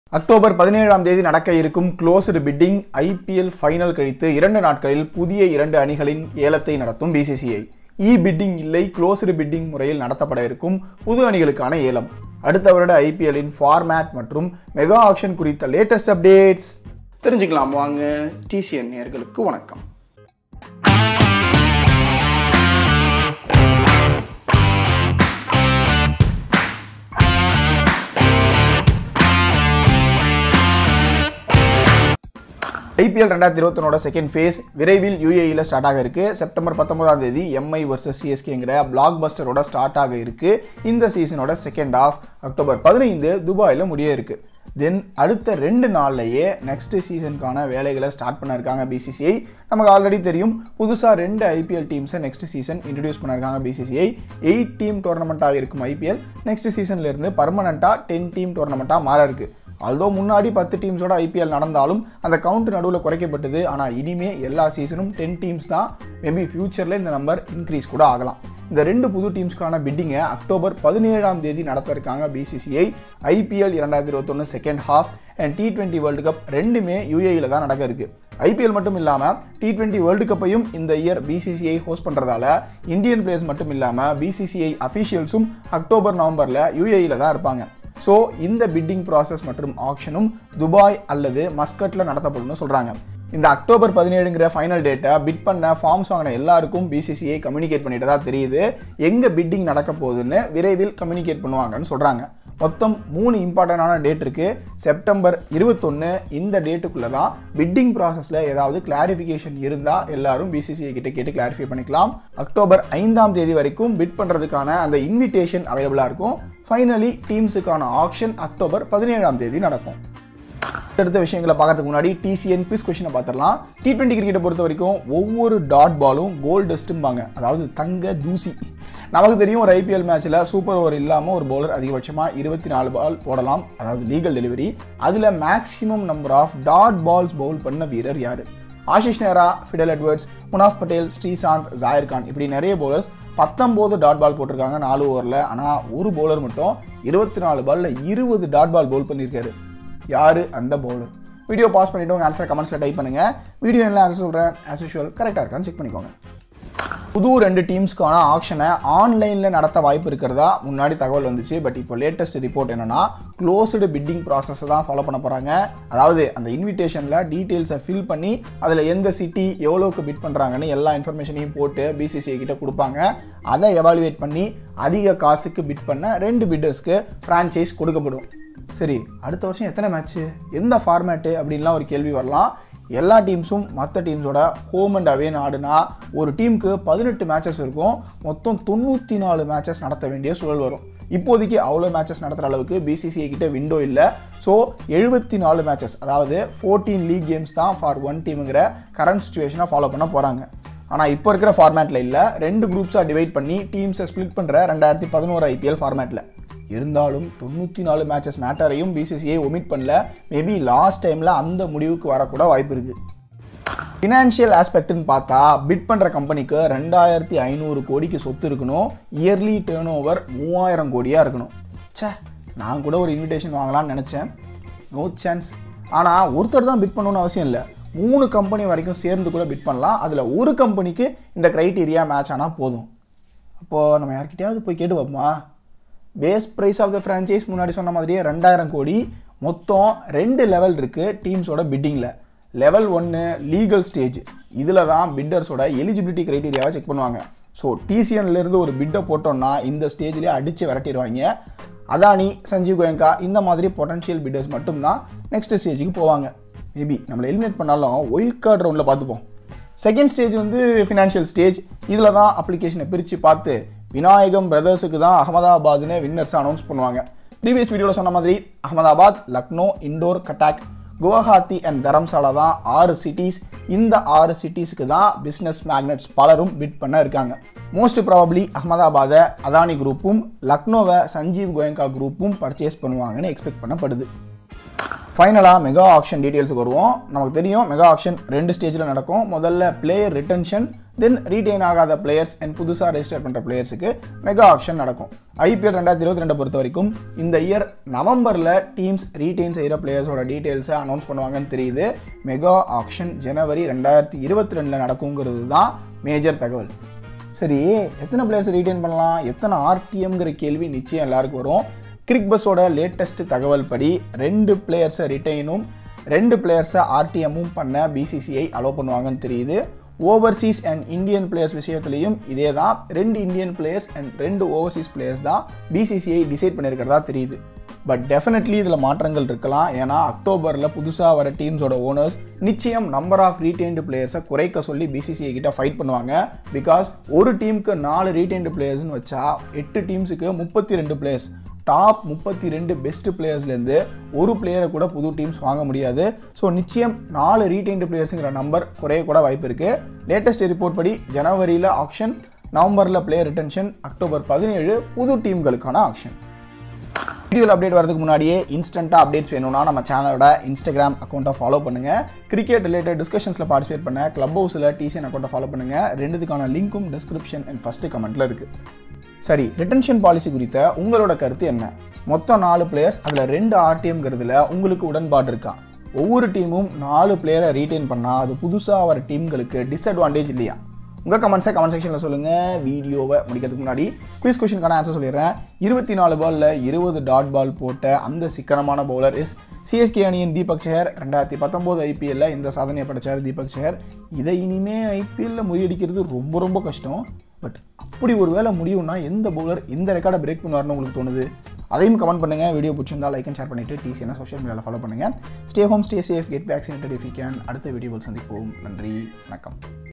October பதினேழாம் தேதி நடக்க இருக்கும் க்ளோஸ்டு பிட்டிங் ஐபிஎல் ஃபைனல் கழித்து இரண்டு நாட்களில் புதிய இரண்டு அணிகளின் ஏலத்தை நடத்தும் பிசிசிஐ இ பிட்டிங் இல்லை க்ளோஸ்டு பிட்டிங் முறையில் நடத்தப்பட இருக்கும் புது அணிகளுக்கான ஏலம் அடுத்த வருட ஐபிஎல்லின் ஃபார்மேட் மற்றும் மெகா ஆக்ஷன் குறித்த லேட்டஸ்ட் அப்டேட்ஸ் தெரிஞ்சுக்கலாம் வாங்க டிசிஎன் நேர்களுக்கு வணக்கம் ஐபிஎல் ரெண்டாயிரத்தி இருபத்தொன்னோட செகண்ட் ஃபேஸ் விரைவில் யூஏஇல ஸ்டார்ட் ஆக இருக்கு செப்டம்பர் பத்தொன்பதாம் தேதி எம்ஐ வர்சஸ் சிஎஸ்கேங்கிற பிளாக் பஸ்டரோட ஸ்டார்ட் ஆக இருக்கு இந்த சீசனோட செகண்ட் ஆஃப் அக்டோபர் பதினைந்து துபாயில் முடிய இருக்கு தென் அடுத்த ரெண்டு நாள்லயே நெக்ஸ்ட் சீசனுக்கான வேலைகளை ஸ்டார்ட் பண்ண இருக்காங்க பிசிசிஐ நமக்கு ஆல்ரெடி தெரியும் புதுசாக ரெண்டு ஐபிஎல் டீம்ஸை நெக்ஸ்ட் சீசன் இன்ட்ரடியூஸ் பண்ணிருக்காங்க பிசிசிஐ எயிட் டீம் டோர்னமெண்ட்டாக இருக்கும் ஐபிஎல் நெக்ஸ்ட் சீசன்ல இருந்து பர்மனண்ட்டாக டென் டீம் டோர்னமெண்ட்டாக மாற இருக்கு ஆல்தோ முன்னாடி பத்து டீம்ஸோட ஐபிஎல் நடந்தாலும் அந்த கவுண்ட் நடுவில் குறைக்கப்பட்டது ஆனால் இனிமே எல்லா சீசனும் டென் டீம்ஸ் தான் மேபி ஃபியூச்சரில் இந்த நம்பர் இன்க்ரீஸ் கூட ஆகலாம் இந்த ரெண்டு புது டீம்ஸ்க்கான பிட்டிங்கை அக்டோபர் பதினேழாம் தேதி நடத்த இருக்காங்க பிசிசிஐ ஐபிஎல் இரண்டாயிரத்தி இருபத்தொன்று second half and T twenty world cup ரெண்டுமே யூஏயில் தான் நடக்க இருக்கு ஐபிஎல் மட்டும் இல்லாமல் டி டுவெண்ட்டி வேர்ல்டு கப்பையும் இந்த இயர் பிசிசிஐ ஹோஸ்ட் பண்ணுறதால இந்தியன் பிளேயர்ஸ் மட்டும் இல்லாமல் பிசிசிஐ அஃபீஷியல்ஸும் அக்டோபர் நவம்பரில் யூஏயில் தான் இருப்பாங்க ஸோ இந்த பிட்டிங் ப்ராசஸ் மற்றும் ஆக்ஷனும் துபாய் அல்லது மஸ்கட்டில் நடத்தப்படும்னு சொல்கிறாங்க இந்த அக்டோபர் பதினேழுங்கிற ஃபைனல் டேட்டை பிட் பண்ண ஃபார்ம்ஸ் வாங்கின எல்லாருக்கும் பிசிசிஐ கம்யூனிகேட் பண்ணிட்டதா தெரியுது எங்கே பிட்டிங் நடக்க போகுதுன்னு விரைவில் கம்யூனிகேட் பண்ணுவாங்கன்னு சொல்கிறாங்க மொத்தம் மூணு இம்பார்ட்டண்டான டேட் இருக்கு செப்டம்பர் இருபத்தொன்று இந்த டேட்டுக்குள்ளே தான் பிட்டிங் ப்ராசஸில் ஏதாவது கிளாரிஃபிகேஷன் இருந்தால் எல்லாரும் பிசிசிஐ கிட்ட கேட்டு கிளாரிஃபை பண்ணிக்கலாம் அக்டோபர் ஐந்தாம் தேதி வரைக்கும் பிட் பண்ணுறதுக்கான அந்த இன்விடேஷன் அவைலபிளாக இருக்கும் ஃபைனலி டீம்ஸுக்கான ஆக்ஷன் அக்டோபர் பதினேழாம் தேதி நடக்கும் அடுத்த விஷயங்களை பார்க்கறதுக்கு முன்னாடி டிசிஎன் பிஸ் கொஷினை பார்த்துடலாம் டி டுவெண்ட்டி கிரிக்கெட்டை பொறுத்த வரைக்கும் ஒவ்வொரு டாட் பாலும் கோல் டஸ்ட்டும்பாங்க அதாவது தங்க தூசி நமக்கு தெரியும் ஒரு ஐபிஎல் மேட்ச்சில் சூப்பர் ஓவர் இல்லாமல் ஒரு பவுலர் அதிகபட்சமாக இருபத்தி நாலு பால் போடலாம் அதாவது லீகல் டெலிவரி அதில் maximum number of dot balls bowl பண்ண வீரர் யார் ஆஷிஷ் நேரா ஃபிடல் எட்வர்ட்ஸ் முனாஃப் பட்டேல் ஸ்ரீசாந்த் ஜாயர் கான் இப்படி நிறைய பவுலர்ஸ் பத்தொம்போது டாட் பால் போட்டிருக்காங்க நாலு ஓவரில் ஆனால் ஒரு பவுலர் மட்டும் இருபத்தி நாலு பாலில் இருபது டாட் பால் பவுல் பண்ணியிருக்காரு யார் அந்த பவுலர் வீடியோ பாஸ் பண்ணிவிட்டு உங்கள் ஆன்சர் கமெண்ட்ஸில் டைப் பண்ணுங்கள் வீடியோ என்ன ஆன்சர் சொல்கிறேன் ஆஸ் யூஷுவல் கரெக்டாக இருக்கான்னு செக் பண்ணிக்கோங்க புது ரெண்டு டீம்ஸ்க்கான ஆக்ஷனை ஆன்லைனில் நடத்த வாய்ப்பு இருக்கிறதா முன்னாடி தகவல் வந்துச்சு பட் இப்போ லேட்டஸ்ட் ரிப்போர்ட் என்னன்னா க்ளோஸ்டு பிட்டிங் ப்ராசஸை தான் ஃபாலோ பண்ண போகிறாங்க அதாவது அந்த இன்விடேஷனில் டீட்டெயில்ஸை ஃபில் பண்ணி அதில் எந்த சிட்டி எவ்வளோக்கு பிட் பண்ணுறாங்கன்னு எல்லா இன்ஃபர்மேஷனையும் போட்டு பிசிசிஐ கிட்ட கொடுப்பாங்க அதை எவாலுவேட் பண்ணி அதிக காசுக்கு பிட் பண்ண ரெண்டு பிட்டர்ஸ்க்கு ஃப்ரான்ச்சைஸ் கொடுக்கப்படும் சரி அடுத்த வருஷம் எத்தனை மேட்ச்சு எந்த ஃபார்மேட்டு அப்படின்லாம் ஒரு கேள்வி வரலாம் எல்லா டீம்ஸும் மற்ற டீம்ஸோட ஹோம் அண்ட் அவே நாடுனா ஒரு டீமுக்கு பதினெட்டு மேட்சஸ் இருக்கும் மொத்தம் தொண்ணூற்றி நாலு மேட்சஸ் நடத்த வேண்டிய சூழல் வரும் இப்போதைக்கு அவ்வளோ மேட்சஸ் நடத்துகிற அளவுக்கு பிசிசிஐ கிட்ட விண்டோ இல்லை ஸோ எழுபத்தி நாலு மேட்சஸ் அதாவது ஃபோர்டீன் லீக் கேம்ஸ் தான் ஃபார் ஒன் டீமுங்கிற கரண்ட் சுச்சுவேஷனை ஃபாலோ பண்ண போகிறாங்க ஆனால் இப்போ இருக்கிற ஃபார்மேட்டில் இல்லை ரெண்டு குரூப்ஸாக டிவைட் பண்ணி டீம்ஸை ஸ்ப்ளிட் பண்ணுற ரெண்டாயிரத்தி பதினோரு ஐபிஎல் ஃபார்மேட்டில் இருந்தாலும் தொண்ணூற்றி நாலு மேட்சஸ் மேட்டரையும் பிசிசிஐ ஒமிட் பண்ணல மேபி லாஸ்ட் டைமில் அந்த முடிவுக்கு வரக்கூட வாய்ப்பு இருக்குது ஃபினான்ஷியல் ஆஸ்பெக்ட்னு பார்த்தா பிட் பண்ணுற கம்பெனிக்கு ரெண்டாயிரத்தி ஐநூறு கோடிக்கு சொத்து இருக்கணும் இயர்லி டேர்ன் ஓவர் மூவாயிரம் கோடியாக இருக்கணும் ச்சே நான் கூட ஒரு இன்விடேஷன் வாங்கலாம்னு நினச்சேன் நோ சான்ஸ் ஆனால் ஒருத்தர் தான் பிட் பண்ணணும்னு அவசியம் இல்லை மூணு கம்பெனி வரைக்கும் சேர்ந்து கூட பிட் பண்ணலாம் அதில் ஒரு கம்பெனிக்கு இந்த க்ரைட்டீரியா மேட்ச் ஆனால் போதும் அப்போது நம்ம யார்கிட்டயாவது போய் கேட்டு பார்ப்போமா base price of the franchise முன்னாடி சொன்ன மாதிரியே ரெண்டாயிரம் கோடி மொத்தம் ரெண்டு லெவல் இருக்குது டீம்ஸோட பிட்டிங்கில் லெவல் ஒன்று லீகல் ஸ்டேஜ் இதில் தான் பிட்டர்ஸோட எலிஜிபிலிட்டி க்ரைட்டீரியாவை செக் பண்ணுவாங்க ஸோ டிசிஎன்லேருந்து ஒரு பிட்டை போட்டோம்னா இந்த ஸ்டேஜ்லேயே அடித்து விரட்டிடுவாங்க அதானி சஞ்சீவ் கோயங்கா இந்த மாதிரி பொட்டன்ஷியல் பிட்டர்ஸ் மட்டும்தான் நெக்ஸ்ட் ஸ்டேஜுக்கு போவாங்க மேபி நம்மளை எலிமினேட் பண்ணாலும் ஒயில்ட் கார்டு ரவுண்டில் பார்த்துப்போம் செகண்ட் ஸ்டேஜ் வந்து ஃபினான்ஷியல் ஸ்டேஜ் இதில் தான் அப்ளிகேஷனை பிரித்து பார்த்து விநாயகம் பிரதர்ஸுக்கு தான் அகமதாபாத்னு வின்னர்ஸ் அனௌன்ஸ் பண்ணுவாங்க ப்ரீவியஸ் வீடியோவில் சொன்ன மாதிரி அகமதாபாத் லக்னோ இண்டோர் கட்டாக் குவஹாத்தி அண்ட் தரம்சாலா தான் ஆறு சிட்டிஸ் இந்த ஆறு சிட்டிஸுக்கு தான் பிஸ்னஸ் மேக்னெட்ஸ் பலரும் பிட் பண்ண இருக்காங்க மோஸ்ட் ப்ராபப்ளி அகமதாபாத்தை அதானி குரூப்பும் லக்னோவை சஞ்சீவ் கோயங்கா குரூப்பும் பர்ச்சேஸ் பண்ணுவாங்கன்னு எக்ஸ்பெக்ட் பண்ணப்படுது ஃபைனலாக மெகா ஆக்ஷன் டீட்டெயில்ஸுக்கு வருவோம் நமக்கு தெரியும் மெகா ஆக்ஷன் ரெண்டு ஸ்டேஜில் நடக்கும் முதல்ல பிளேயர் ரிட்டன்ஷன் தென் ரீட்டைன் ஆகாத பிளேயர்ஸ் அண்ட் புதுசாக ரெஜிஸ்டர் பண்ணுற பிளேயர்ஸுக்கு மெகா ஆக்ஷன் நடக்கும் ஐபிஎல் ரெண்டாயிரத்தி இருபத்தி ரெண்டு பொறுத்த வரைக்கும் இந்த இயர் நவம்பரில் டீம்ஸ் ரீட்டைன் செய்கிற பிளேயர்ஸோட டீட்டெயில்ஸை அனௌன்ஸ் பண்ணுவாங்கன்னு தெரியுது மெகா ஆக்ஷன் ஜனவரி ரெண்டாயிரத்தி இருபத்தி ரெண்டில் நடக்குங்கிறது தான் மேஜர் தகவல் சரி எத்தனை பிளேயர்ஸ் ரீட்டைன் பண்ணலாம் எத்தனை ஆர்டிஎம்ங்கிற கேள்வி நிச்சயம் எல்லாருக்கும் வரும் கிரிக் பஸ்ஸோட லேட்டஸ்ட் தகவல் படி ரெண்டு பிளேயர்ஸை ரிட்டைனும் ரெண்டு பிளேயர்ஸை ஆர்டிஎம்மும் பண்ண பிசிசிஐ அலோவ் பண்ணுவாங்கன்னு தெரியுது ஓவர்சீஸ் அண்ட் இந்தியன் பிளேயர்ஸ் விஷயத்துலையும் இதே தான் ரெண்டு இந்தியன் பிளேயர்ஸ் அண்ட் ரெண்டு ஓவர்சீஸ் பிளேயர்ஸ் தான் பிசிசிஐ டிசைட் பண்ணியிருக்கிறதா தெரியுது பட் டெஃபினெட்லி இதில் மாற்றங்கள் இருக்கலாம் ஏன்னா அக்டோபரில் புதுசாக வர டீம்ஸோட ஓனர்ஸ் நிச்சயம் நம்பர் ஆஃப் ரீடைன்டு பிளேயர்ஸை குறைக்க சொல்லி பிசிசிஐ கிட்ட ஃபைட் பண்ணுவாங்க பிகாஸ் ஒரு டீமுக்கு நாலு ரீடைன்டு பிளேயர்ஸ்னு வச்சா எட்டு டீம்ஸுக்கு முப்பத்தி ரெண்டு பிளேயர்ஸ் டாப் முப்பத்தி ரெண்டு பெஸ்ட் பிளேயர்ஸ்லேருந்து ஒரு பிளேயரை கூட புது டீம்ஸ் வாங்க முடியாது ஸோ நிச்சயம் நாலு ரீடைன்டு பிளேயர்ஸுங்கிற நம்பர் குறைய கூட வாய்ப்பு இருக்குது லேட்டஸ்ட் ரிப்போர்ட் படி ஜனவரியில் ஆக்ஷன் நவம்பரில் பிளேயர் ரிட்டன்ஷன் அக்டோபர் பதினேழு புது டீம்களுக்கான ஆக்ஷன் வீடியோவில் அப்டேட் வரதுக்கு முன்னாடியே இன்ஸ்டண்ட்டாக அப்டேட்ஸ் வேணும்னா நம்ம சேனலோட இன்ஸ்டாகிராம் அக்கௌண்ட்டை ஃபாலோ பண்ணுங்கள் கிரிக்கெட் ரிலேட்டட் டிஸ்கஷன்ஸில் பார்ட்டிசிபேட் பண்ண கிளப் ஹவுஸில் டிசிஎன் அக்கௌண்ட்டை ஃபாலோ பண்ணுங்கள் ரெண்டுத்துக்கான லிங்க்கும் டிஸ்கிரிப்ஷன் அண்ட் ஃபஸ்ட்டு கமெண்ட்டில் இருக்குது சரி ரிட்டன்ஷன் பாலிசி குறித்த உங்களோட கருத்து என்ன மொத்தம் நாலு பிளேயர்ஸ் அதில் ரெண்டு ஆர்டிஎம்ங்கிறதுல உங்களுக்கு உடன்பாடு இருக்கா ஒவ்வொரு டீமும் நாலு பிளேயரை ரீட்டைன் பண்ணால் அது புதுசாக வர டீம்களுக்கு டிஸ்அட்வான்டேஜ் இல்லையா உங்கள் கமெண்ட்ஸை கமெண்ட் செக்ஷனில் சொல்லுங்கள் வீடியோவை முடிக்கிறதுக்கு முன்னாடி குவிஸ் கொஷனுக்கான ஆன்சர் சொல்லிடுறேன் இருபத்தி நாலு பாலில் இருபது டாட் பால் போட்ட அந்த சிக்கனமான பவுலர் இஸ் சிஎஸ்கே அணியின் தீபக் சேகர் ரெண்டாயிரத்தி பத்தொம்போது ஐபிஎல்ல இந்த சாதனையை படைச்சார் தீபக் சேகர் இதை இனிமே ஐபிஎல்ல முறியடிக்கிறது ரொம்ப ரொம்ப கஷ்டம் பட் அப்படி ஒரு வேலை முடியும்னா எந்த பவுலர் இந்த ரெக்கார்டை பிரேக் பண்ணுவார்னு உங்களுக்கு தோணுது அதையும் கமெண்ட் பண்ணுங்க வீடியோ பிடிச்சிருந்தா லைக் அண்ட் ஷேர் பண்ணிட்டு டிசிஎன சோஷியல் மீடியாவில் ஃபாலோ பண்ணுங்க stay home stay safe get vaccinated if you can அடுத்த வீடியோவில் சந்திப்போம் நன்றி வணக்கம்